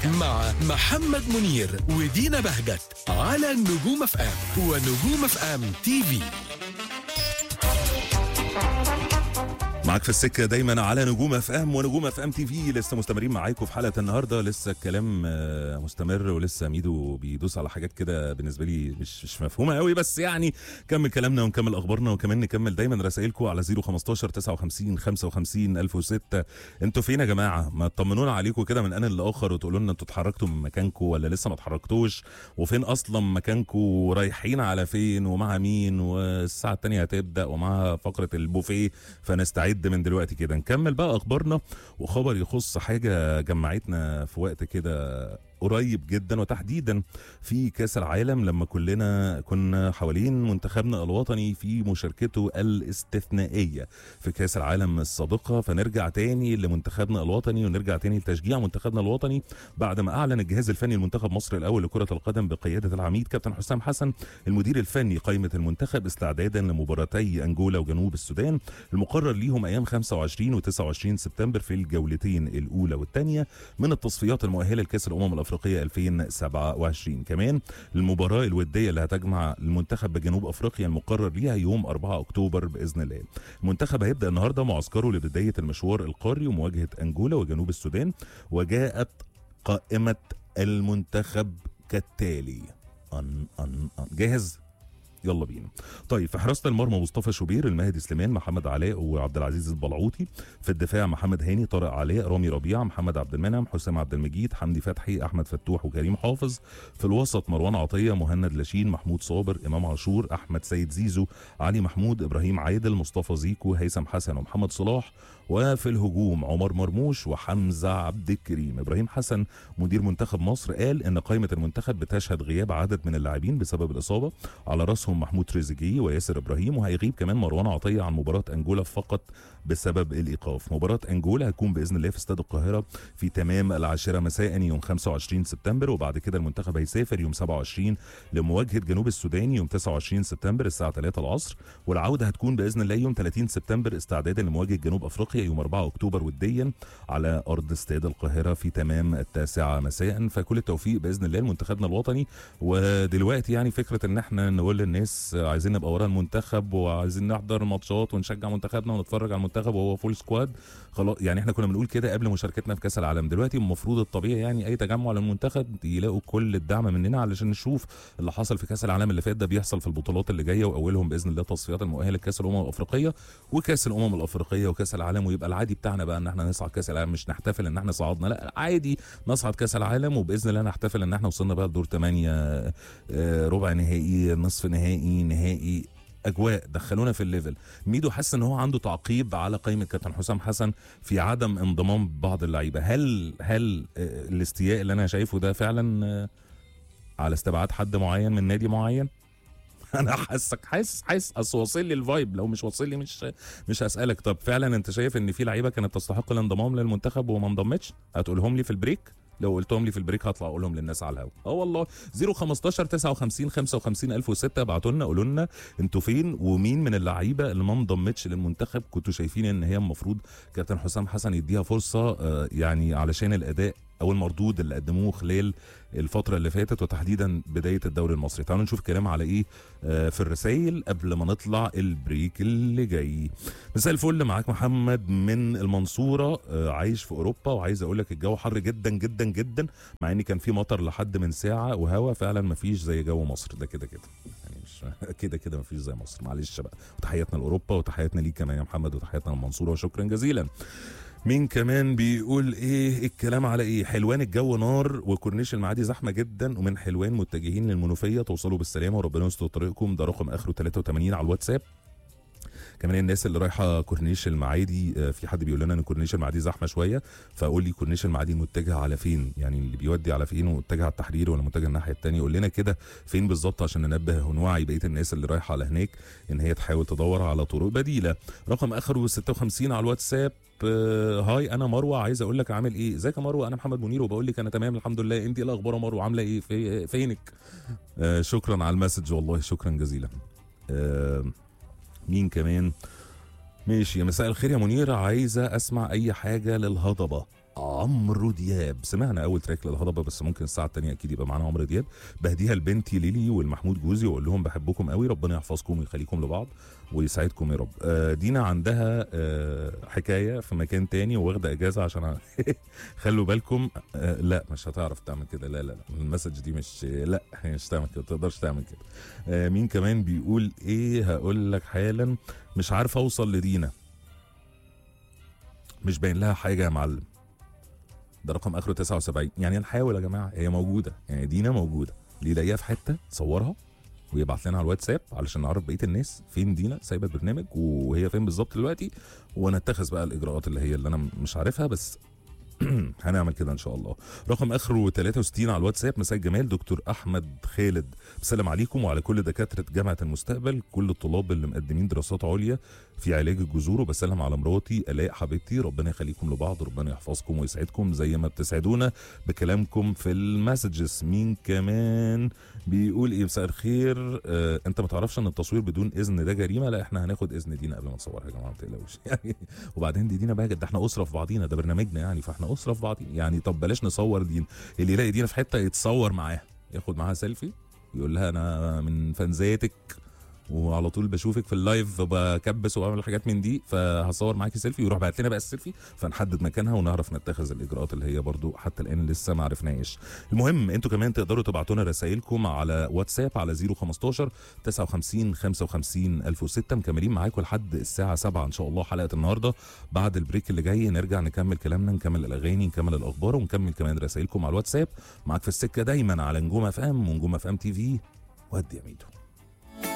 مع محمد منير ودينا بهجت على نجوم اف ام ونجوم اف ام تي في معاك في السكه دايما على نجوم اف ام ونجوم اف ام تي في لسه مستمرين معاكم في حلقه النهارده لسه الكلام آه، مستمر ولسه ميدو بيدوس على حاجات كده بالنسبه لي مش مش مفهومه قوي بس يعني كمل كلامنا ونكمل اخبارنا وكمان نكمل دايما رسائلكم على 015 59 55 1006 انتوا فين يا جماعه ما تطمنونا عليكم كده من ان لاخر وتقولوا لنا انتوا اتحركتوا من مكانكم ولا لسه ما اتحركتوش وفين اصلا مكانكم رايحين على فين ومع مين والساعه الثانيه هتبدا ومع فقره البوفيه فنستعد من دلوقتي كده نكمل بقى اخبارنا وخبر يخص حاجه جمعتنا في وقت كده قريب جدا وتحديدا في كاس العالم لما كلنا كنا حوالين منتخبنا الوطني في مشاركته الاستثنائيه في كاس العالم السابقه فنرجع تاني لمنتخبنا الوطني ونرجع تاني لتشجيع منتخبنا الوطني بعد ما اعلن الجهاز الفني لمنتخب مصر الاول لكره القدم بقياده العميد كابتن حسام حسن المدير الفني قائمه المنتخب استعدادا لمباراتي انجولا وجنوب السودان المقرر ليهم ايام 25 و29 سبتمبر في الجولتين الاولى والثانيه من التصفيات المؤهله لكاس الامم الافريقيه 2027 كمان المباراه الوديه اللي هتجمع المنتخب بجنوب افريقيا المقرر ليها يوم 4 اكتوبر باذن الله المنتخب هيبدا النهارده معسكره لبدايه المشوار القاري ومواجهه انجولا وجنوب السودان وجاءت قائمه المنتخب كالتالي أن أن أن جاهز يلا بينا طيب في حراسه المرمى مصطفى شوبير المهدي سليمان محمد علاء وعبد العزيز البلعوطي في الدفاع محمد هاني طارق علاء رامي ربيعه محمد عبد المنعم حسام عبد المجيد حمدي فتحي احمد فتوح وكريم حافظ في الوسط مروان عطيه مهند لاشين محمود صابر امام عاشور احمد سيد زيزو علي محمود ابراهيم عادل مصطفى زيكو هيثم حسن ومحمد صلاح وفي الهجوم عمر مرموش وحمزه عبد الكريم ابراهيم حسن مدير منتخب مصر قال ان قائمه المنتخب بتشهد غياب عدد من اللاعبين بسبب الاصابه على راسهم محمود تريزيجيه وياسر ابراهيم وهيغيب كمان مروان عطيه عن مباراه انجولا فقط بسبب الايقاف مباراه انجولا هتكون باذن الله في استاد القاهره في تمام العاشره مساء يوم 25 سبتمبر وبعد كده المنتخب هيسافر يوم 27 لمواجهه جنوب السودان يوم 29 سبتمبر الساعه 3 العصر والعوده هتكون باذن الله يوم 30 سبتمبر استعدادا لمواجهه جنوب افريقيا يوم 4 اكتوبر وديا على ارض استاد القاهره في تمام التاسعه مساء فكل التوفيق باذن الله لمنتخبنا الوطني ودلوقتي يعني فكره ان احنا نقول للناس عايزين نبقى ورا المنتخب وعايزين نحضر ماتشات ونشجع منتخبنا ونتفرج على المنتخب وهو فول سكواد خلاص يعني احنا كنا بنقول كده قبل مشاركتنا في كاس العالم دلوقتي المفروض الطبيعي يعني اي تجمع للمنتخب يلاقوا كل الدعم مننا علشان نشوف اللي حصل في كاس العالم اللي فات ده بيحصل في البطولات اللي جايه واولهم باذن الله تصفيات المؤهله لكاس الامم الافريقيه وكاس الامم الافريقيه وكاس العالم ويبقى العادي بتاعنا بقى ان احنا نصعد كاس العالم مش نحتفل ان احنا صعدنا لا عادي نصعد كاس العالم وباذن الله نحتفل ان احنا وصلنا بقى لدور 8 ربع نهائي نصف نهائي نهائي اجواء دخلونا في الليفل ميدو حس ان هو عنده تعقيب على قائمه كابتن حسام حسن في عدم انضمام بعض اللعيبه هل هل آه، الاستياء اللي انا شايفه ده فعلا آه، على استبعاد حد معين من نادي معين انا حاسك حاسس حاسس اصل واصل لي الفايب لو مش واصل لي مش مش هسالك طب فعلا انت شايف ان في لعيبه كانت تستحق الانضمام للمنتخب وما انضمتش هتقولهم لي في البريك لو قلتهم لي في البريك هطلع اقولهم للناس على الهوا اه والله 015 59 55 1006 ابعتوا لنا قولوا لنا انتوا فين ومين من اللعيبه اللي ما انضمتش للمنتخب كنتوا شايفين ان هي المفروض كابتن حسام حسن يديها فرصه آه، يعني علشان الاداء او المردود اللي قدموه خلال الفتره اللي فاتت وتحديدا بدايه الدوري المصري تعالوا نشوف كلام على ايه آه، في الرسائل قبل ما نطلع البريك اللي جاي مساء الفل معاك محمد من المنصوره آه، عايش في اوروبا وعايز اقول لك الجو حر جدا جدا جدا مع ان كان في مطر لحد من ساعه وهوا فعلا ما فيش زي جو مصر ده كده كده يعني مش كده كده ما فيش زي مصر معلش بقى وتحياتنا لاوروبا وتحياتنا ليك كمان يا محمد وتحياتنا للمنصوره وشكرا جزيلا مين كمان بيقول ايه الكلام على ايه حلوان الجو نار وكورنيش المعادي زحمه جدا ومن حلوان متجهين للمنوفيه توصلوا بالسلامه وربنا يستر طريقكم ده رقم اخره 83 على الواتساب كمان الناس اللي رايحه كورنيش المعادي آه، في حد بيقول لنا ان كورنيش المعادي زحمه شويه فقول لي كورنيش المعادي متجه على فين يعني اللي بيودي على فين ومتجه على التحرير ولا متجه الناحيه الثانيه قول لنا كده فين بالظبط عشان ننبه ونوعي بقيه الناس اللي رايحه على هناك ان هي تحاول تدور على طرق بديله رقم اخره 56 على الواتساب آه، هاي انا مروه عايز اقول لك عامل ايه ازيك يا مروه انا محمد منير وبقول لك انا تمام الحمد لله انت ايه الاخبار يا مروه عامله ايه في فينك آه شكرا على المسج والله شكرا جزيلا آه مين كمان ماشي يا مساء الخير يا منير عايزه اسمع اي حاجه للهضبه عمرو دياب سمعنا اول تراك للهضبه بس ممكن الساعه الثانيه اكيد يبقى معانا عمرو دياب بهديها لبنتي ليلي والمحمود جوزي واقول لهم بحبكم قوي ربنا يحفظكم ويخليكم لبعض ويسعدكم يا رب آه، دينا عندها آه، حكايه في مكان تاني واخده اجازه عشان خلوا بالكم آه، لا مش هتعرف تعمل كده لا لا لا المسج دي مش لا هي مش تعمل كده ما تقدرش تعمل كده آه، مين كمان بيقول ايه هقول لك حالا مش عارف اوصل لدينا مش باين لها حاجه يا معلم ده رقم اخره 79 يعني نحاول يا جماعه هي موجوده يعني دينا موجوده اللي يلاقيها في حته صورها ويبعت لنا على الواتساب علشان نعرف بقيه الناس فين دينا سايبه البرنامج وهي فين بالظبط دلوقتي ونتخذ بقى الاجراءات اللي هي اللي انا مش عارفها بس هنعمل كده ان شاء الله رقم اخره 63 على الواتساب مساء الجمال دكتور احمد خالد بسلم عليكم وعلى كل دكاتره جامعه المستقبل كل الطلاب اللي مقدمين دراسات عليا في علاج الجذور وبسلم على مراتي الاء حبيبتي ربنا يخليكم لبعض ربنا يحفظكم ويسعدكم زي ما بتسعدونا بكلامكم في المسجز مين كمان بيقول ايه مساء الخير آه انت ما تعرفش ان التصوير بدون اذن ده جريمه لا احنا هناخد اذن دينا قبل ما نصورها يا جماعه ما تقلقوش يعني وبعدين دي دينا بقى ده احنا اسره في بعضينا ده برنامجنا يعني فاحنا اسره في بعضينا يعني طب بلاش نصور دين اللي يلاقي دينا في حته يتصور معاها ياخد معاها سيلفي يقول لها انا من فانزاتك وعلى طول بشوفك في اللايف بكبس وبعمل حاجات من دي فهصور معاكي سيلفي ويروح بعت لنا بقى السيلفي فنحدد مكانها ونعرف نتخذ الاجراءات اللي هي برضو حتى الان لسه ما عرفناش المهم انتوا كمان تقدروا تبعتوا لنا رسائلكم على واتساب على 015 59 55 1006 مكملين معاكم لحد الساعه 7 ان شاء الله حلقه النهارده بعد البريك اللي جاي نرجع نكمل كلامنا نكمل الاغاني نكمل الاخبار ونكمل كمان رسائلكم على الواتساب معاك في السكه دايما على نجوم اف ام ونجوم اف ام تي في ودي يا ميدو